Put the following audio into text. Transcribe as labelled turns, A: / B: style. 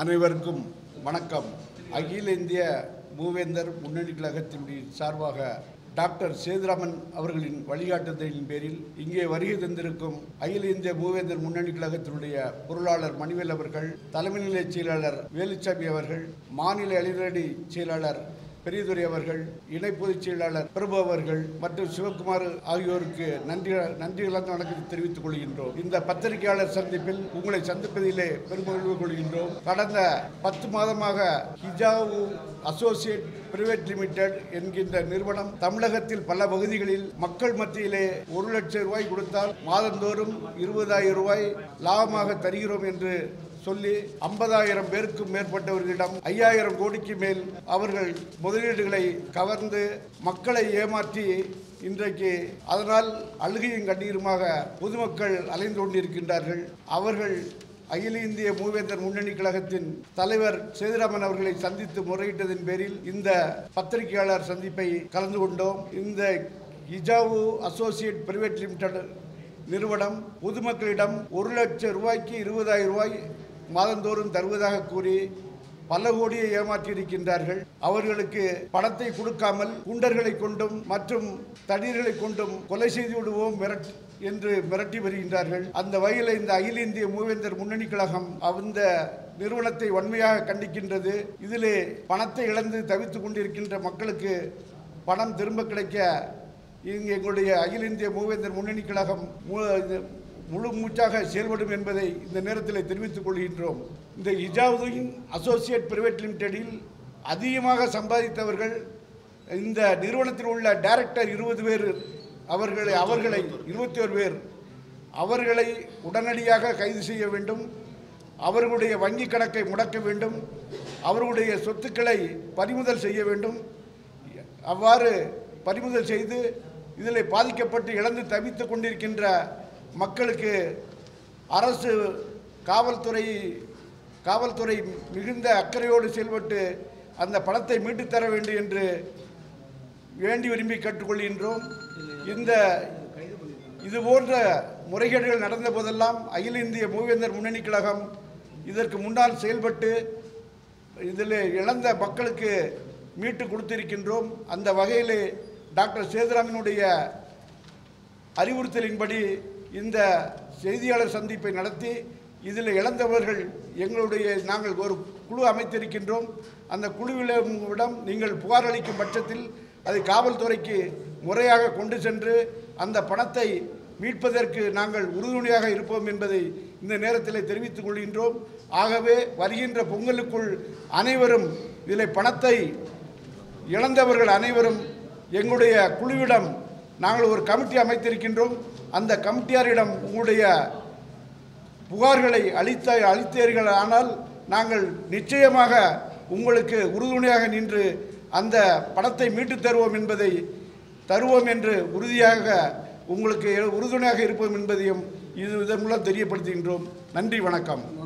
A: அனைவருக்கும் வணக்கம் அகில இந்திய மூவேந்தர் முன்னணி கழகத்தினுடைய சார்பாக டாக்டர் சேதுராமன் அவர்களின் வழிகாட்டுதலின் பேரில் இங்கே வருகை தந்திருக்கும் அகில இந்திய மூவேந்தர் முன்னணி கழகத்தினுடைய பொருளாளர் மணிவேல் அவர்கள் தலைமை நிலைய செயலாளர் வேலுச்சாமி அவர்கள் மாநில இளைஞரணி செயலாளர் பெரியதுரை அவர்கள் இணை பொதுச் செயலாளர் பிரபு அவர்கள் மற்றும் சிவகுமார் ஆகியோருக்கு நன்றி நன்றி கலந்த வணக்கத்தை தெரிவித்துக் கொள்கின்றோம் இந்த பத்திரிகையாளர் சந்திப்பில் உங்களை சந்திப்பதிலே பெருமகிழ்வு கொள்கின்றோம் கடந்த பத்து மாதமாக ஹிஜாவு அசோசியேட் பிரைவேட் லிமிடெட் என்கின்ற நிறுவனம் தமிழகத்தில் பல பகுதிகளில் மக்கள் மத்தியிலே ஒரு லட்சம் ரூபாய் கொடுத்தால் மாதந்தோறும் இருபதாயிரம் ரூபாய் லாபமாக தருகிறோம் என்று சொல்லி ஐம்பதாயிரம் பேருக்கும் மேற்பட்டவர்களிடம் ஐயாயிரம் கோடிக்கு மேல் அவர்கள் முதலீடுகளை கவர்ந்து மக்களை ஏமாற்றி இன்றைக்கு அதனால் அழுகையும் கண்ணீருமாக பொதுமக்கள் அலைந்து கொண்டிருக்கின்றார்கள் அவர்கள் அகில இந்திய மூவேந்தர் முன்னணி கழகத்தின் தலைவர் சேதுராமன் அவர்களை சந்தித்து முறையிட்டதன் பேரில் இந்த பத்திரிகையாளர் சந்திப்பை கலந்து கொண்டோம் இந்த இஜாவு அசோசியேட் பிரைவேட் லிமிடெட் நிறுவனம் பொதுமக்களிடம் ஒரு லட்சம் ரூபாய்க்கு இருபதாயிரம் ரூபாய் மாதந்தோறும் தருவதாக கூறி பல கோடியை ஏமாற்றியிருக்கின்றார்கள் அவர்களுக்கு பணத்தை கொடுக்காமல் குண்டர்களை கொண்டும் மற்றும் தண்ணீர்களை கொண்டும் கொலை செய்து விடுவோம் மிரட் என்று மிரட்டி வருகின்றார்கள் அந்த வகையில் இந்த அகில இந்திய மூவேந்தர் முன்னணி கழகம் அந்த நிறுவனத்தை வன்மையாக கண்டிக்கின்றது இதிலே பணத்தை இழந்து தவித்துக் கொண்டிருக்கின்ற மக்களுக்கு பணம் திரும்ப கிடைக்க இங்கு எங்களுடைய அகில இந்திய மூவேந்தர் முன்னணி கழகம் மு- இது முழு மூச்சாக செயல்படும் என்பதை இந்த நேரத்தில் தெரிவித்துக் கொள்கின்றோம் இந்த இஜாவுதீன் அசோசியேட் பிரைவேட் லிமிடெடில் அதிகமாக சம்பாதித்தவர்கள் இந்த நிறுவனத்தில் உள்ள டைரக்டர் இருபது பேர் அவர்களை அவர்களை இருபத்தி ஒரு பேர் அவர்களை உடனடியாக கைது செய்ய வேண்டும் அவர்களுடைய வங்கி கணக்கை முடக்க வேண்டும் அவர்களுடைய சொத்துக்களை பறிமுதல் செய்ய வேண்டும் அவ்வாறு பறிமுதல் செய்து இதில் பாதிக்கப்பட்டு இழந்து தவித்துக் கொண்டிருக்கின்ற மக்களுக்கு அரசு காவல்துறை காவல்துறை மிகுந்த அக்கறையோடு செயல்பட்டு அந்த பணத்தை மீட்டுத் தர வேண்டும் என்று வேண்டி விரும்பி கேட்டுக்கொள்கின்றோம் இந்த இது போன்ற முறைகேடுகள் நடந்த போதெல்லாம் அகில இந்திய மூவேந்தர் முன்னணி கழகம் இதற்கு முன்னால் செயல்பட்டு இதில் இழந்த மக்களுக்கு மீட்டு கொடுத்திருக்கின்றோம் அந்த வகையிலே டாக்டர் சேதுராமனுடைய அறிவுறுத்தலின்படி இந்த செய்தியாளர் சந்திப்பை நடத்தி இதில் இழந்தவர்கள் எங்களுடைய நாங்கள் ஒரு குழு அமைத்திருக்கின்றோம் அந்த குழுவிடம் நீங்கள் புகார் அளிக்கும் பட்சத்தில் அதை காவல்துறைக்கு முறையாக கொண்டு சென்று அந்த பணத்தை மீட்பதற்கு நாங்கள் உறுதுணையாக இருப்போம் என்பதை இந்த நேரத்தில் தெரிவித்துக் கொள்கின்றோம் ஆகவே வருகின்ற பொங்கலுக்குள் அனைவரும் இதில் பணத்தை இழந்தவர்கள் அனைவரும் எங்களுடைய குழுவிடம் நாங்கள் ஒரு கமிட்டி அமைத்திருக்கின்றோம் அந்த கமிட்டியாரிடம் உங்களுடைய புகார்களை அளித்த அளித்தீர்கள் ஆனால் நாங்கள் நிச்சயமாக உங்களுக்கு உறுதுணையாக நின்று அந்த பணத்தை மீட்டுத் தருவோம் என்பதை தருவோம் என்று உறுதியாக உங்களுக்கு உறுதுணையாக இருப்போம் என்பதையும் இது இதன் மூலம் தெரியப்படுத்துகின்றோம் நன்றி வணக்கம்